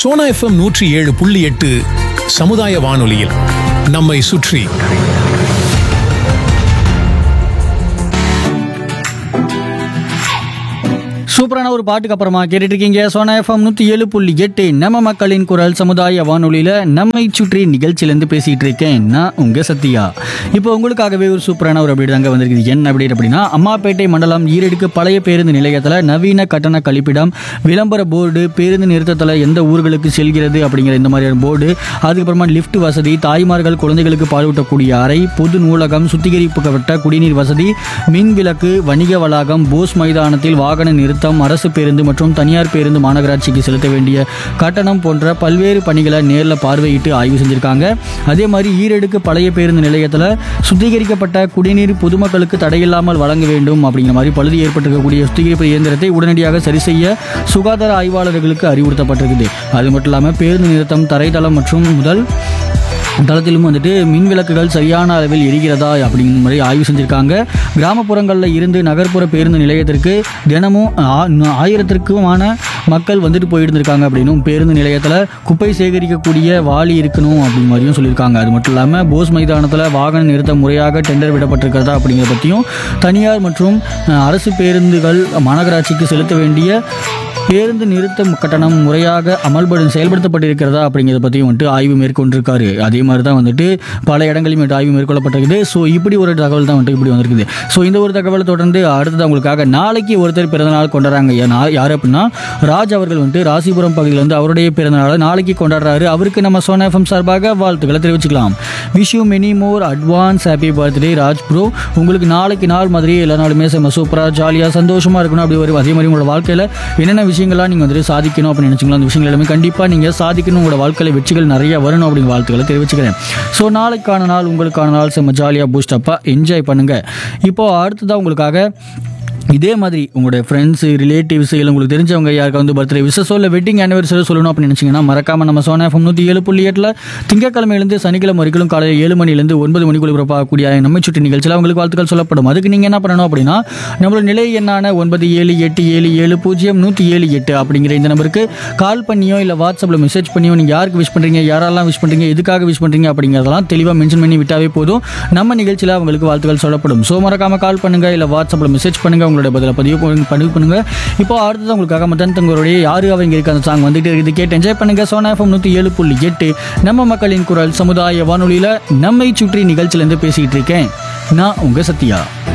Sona FM நூற்றி ஏழு புள்ளி எட்டு சமுதாய வானொலியில் நம்மை சுற்றி சூப்பரான ஒரு பாட்டுக்கு அப்புறமா கேட்டுட்டு இருக்கீங்க சோனா எஃப்எம் நூற்றி ஏழு புள்ளி எட்டு நம்ம மக்களின் குரல் சமுதாய வானொலியில் நம்மை சுற்றி நிகழ்ச்சியிலேருந்து பேசிகிட்டு இருக்கேன் நான் உங்கள் சத்யா இப்போ உங்களுக்காகவே ஒரு சூப்பரான ஒரு அப்டேட் தாங்க வந்திருக்குது என்ன அப்டேட் அப்படின்னா அம்மாப்பேட்டை மண்டலம் ஈரடுக்கு பழைய பேருந்து நிலையத்தில் நவீன கட்டண கழிப்பிடம் விளம்பர போர்டு பேருந்து நிறுத்தத்தில் எந்த ஊர்களுக்கு செல்கிறது அப்படிங்கிற இந்த மாதிரியான போர்டு அதுக்கப்புறமா லிஃப்ட் வசதி தாய்மார்கள் குழந்தைகளுக்கு பாலூட்டக்கூடிய அறை பொது நூலகம் சுத்திகரிக்கப்பட்ட குடிநீர் வசதி மின் விளக்கு வணிக வளாகம் போஸ் மைதானத்தில் வாகன நிறுத்தம் அரசு பேருந்து மற்றும் தனியார் பேருந்து மாநகராட்சிக்கு செலுத்த வேண்டிய கட்டணம் போன்ற பல்வேறு பணிகளை நேரில் பார்வையிட்டு ஆய்வு செஞ்சிருக்காங்க அதே மாதிரி ஈரடுக்கு பழைய பேருந்து நிலையத்தில் சுத்திகரிக்கப்பட்ட குடிநீர் பொதுமக்களுக்கு தடையில்லாமல் வழங்க வேண்டும் அப்படிங்கிற மாதிரி பழுது ஏற்பட்டிருக்கக்கூடிய சுத்திகரிப்பு இயந்திரத்தை உடனடியாக சரி செய்ய சுகாதார ஆய்வாளர்களுக்கு அறிவுறுத்தப்பட்டிருக்குது அது மட்டும் இல்லாமல் பேருந்து நிறுத்தம் தரைத்தளம் மற்றும் முதல் தளத்திலும் வந்துட்டு மின் விளக்குகள் சரியான அளவில் எரிகிறதா அப்படிங்கிற மாதிரி ஆய்வு செஞ்சுருக்காங்க கிராமப்புறங்களில் இருந்து நகர்ப்புற பேருந்து நிலையத்திற்கு தினமும் ஆ- ஆயிரத்திற்குமான மக்கள் வந்துட்டு போயிட்டு இருந்திருக்காங்க அப்படின்னும் பேருந்து நிலையத்தில் குப்பை சேகரிக்கக்கூடிய வாளி இருக்கணும் அப்படிங்கிற மாதிரியும் சொல்லியிருக்காங்க அது மட்டும் இல்லாமல் போஸ் மைதானத்தில் வாகன நிறுத்த முறையாக டெண்டர் விடப்பட்டிருக்கிறதா அப்படிங்கிறத பற்றியும் தனியார் மற்றும் அஹ், அரசு பேருந்துகள் மாநகராட்சிக்கு செலுத்த வேண்டிய பேருந்து நிறுத்த கட்டணம் முறையாக அமல்படு செயல்படுத்தப்பட்டிருக்கிறதா அப்படிங்கிறத பற்றியும் வந்துட்டு ஆய்வு மேற்கொண்டிருக்காரு அதே மாதிரி தான் வந்துட்டு பல இடங்களிலும் வந்துட்டு ஆய்வு மேற்கொள்ளப்பட்டிருக்குது ஸோ இப்படி ஒரு தகவல் தான் வந்துட்டு இப்படி வந்திருக்குது ஸோ இந்த ஒரு தகவலை தொடர்ந்து அடுத்தது உங்களுக்காக நாளைக்கு ஒருத்தர் பிறந்தநாள் கொண்டாடுறாங்க யா- யார் அப்படின்னா ராஜ் அவர்கள் வந்துட்டு ராசிபுரம் பகுதியில் வந்து அவருடைய பிறந்தநாளை நாளைக்கு கொண்டாடுறாரு அவருக்கு நம்ம சோனா எஃப்எம் சார்பாக வாழ்த்துக்களை தெரிவிச்சுக்கலாம் wish you many more advance happy birthday Raj bro உங்களுக்கு நாளைக்கு நாள் மாதிரி எல்லா நாளுமே செம்ம சூப்பராக ஜாலியாக சந்தோஷமாக இருக்கணும் அப்படி ஒரு அதே மாதிரி உங்களோட வாழ்க்கையில் என்னென்ன விஷயங்கள்லாம் நீங்கள் வந்துட்டு சாதிக்கணும் அப்படின்னு நினச்சிங்களோ அந்த விஷயங்கள் எல்லாமே கண்டிப்பாக நீங்கள் சாதிக்கணும் உங்களோட வாழ்க்கையில் வெற்றிகள் நிறைய வரணும் அப்படிங்கிற வாழ்த்துக்களை தெரிவிச்சுக்கிறேன் ஸோ நாளைக்கான நாள் உங்களுக்கான நாள் செம்ம ஜாலியாக பூஸ்டப்பாக என்ஜாய் பண்ணுங்கள் இப்போ அடுத்ததாக உங்களுக்காக இதே மாதிரி உங்களுடைய ஃப்ரெண்ட்ஸு ரிலேட்டிவ்ஸ் இல்லை உங்களுக்கு தெரிஞ்சவங்க யாருக்கு வந்து பர்த்டே விசஸோ இல்லை வெட்டிங் ஆனிவர்சரி சொல்லணும் அப்படின்னு நினச்சிங்கன்னா மறக்காம நம்ம சோனா எஃப்எம் நூற்றி ஏழு புள்ளி எட்டில் திங்கக்கிழமையிலேருந்து சனிக்கிழமை வரைக்கும் காலையில் ஏழு மணிலேருந்து ஒன்பது மணிக்குள்ள பிறப்பாகக்கூடிய நம்ம சுற்றி நிகழ்ச்சியில் உங்களுக்கு வாழ்த்துக்கள் சொல்லப்படும் அதுக்கு நீங்கள் என்ன பண்ணணும் அப்படின்னா நம்மளோட நிலை எண்ணான ஒன்பது ஏழு எட்டு ஏழு ஏழு பூஜ்ஜியம் நூற்றி ஏழு எட்டு அப்படிங்கிற இந்த நம்பருக்கு கால் பண்ணியோ இல்லை வாட்ஸ்அப்பில் மெசேஜ் பண்ணியோ நீங்கள் யாருக்கு விஷ் பண்ணுறீங்க யாரெல்லாம் விஷ் பண்ணுறீங்க எதுக்காக விஷ் பண்ணுறீங்க அப்படிங்கிறதெல்லாம் தெளிவாக மென்ஷன் பண்ணி விட்டாவே போதும் நம்ம நிகழ்ச்சியில் அவங்களுக்கு வாழ்த்துக்கள் சொல்லப்படும் ஸோ மறக்காம கால் பண்ணுங்க இல்லை வாட்ஸ்அப்பில் மெசேஜ் பண்ணுங்க உங்களுடைய பதிலை பதிவு பண்ணி- பதிவு பண்ணுங்க இப்போ அடுத்தது உங்களுக்காக மதன் தங்களுடைய யாரு அவங்க இருக்க அந்த சாங் வந்துட்டு இருக்குது கேட்டு என்ஜாய் பண்ணுங்க சோனா எஃப்எம் நூற்றி ஏழு புள்ளி எட்டு நம்ம மக்களின் குரல் சமுதாய வானொலியில் நம்மை சுற்றி நிகழ்ச்சியிலேருந்து பேசிக்கிட்டு இருக்கேன் நான் உங்க சத்யா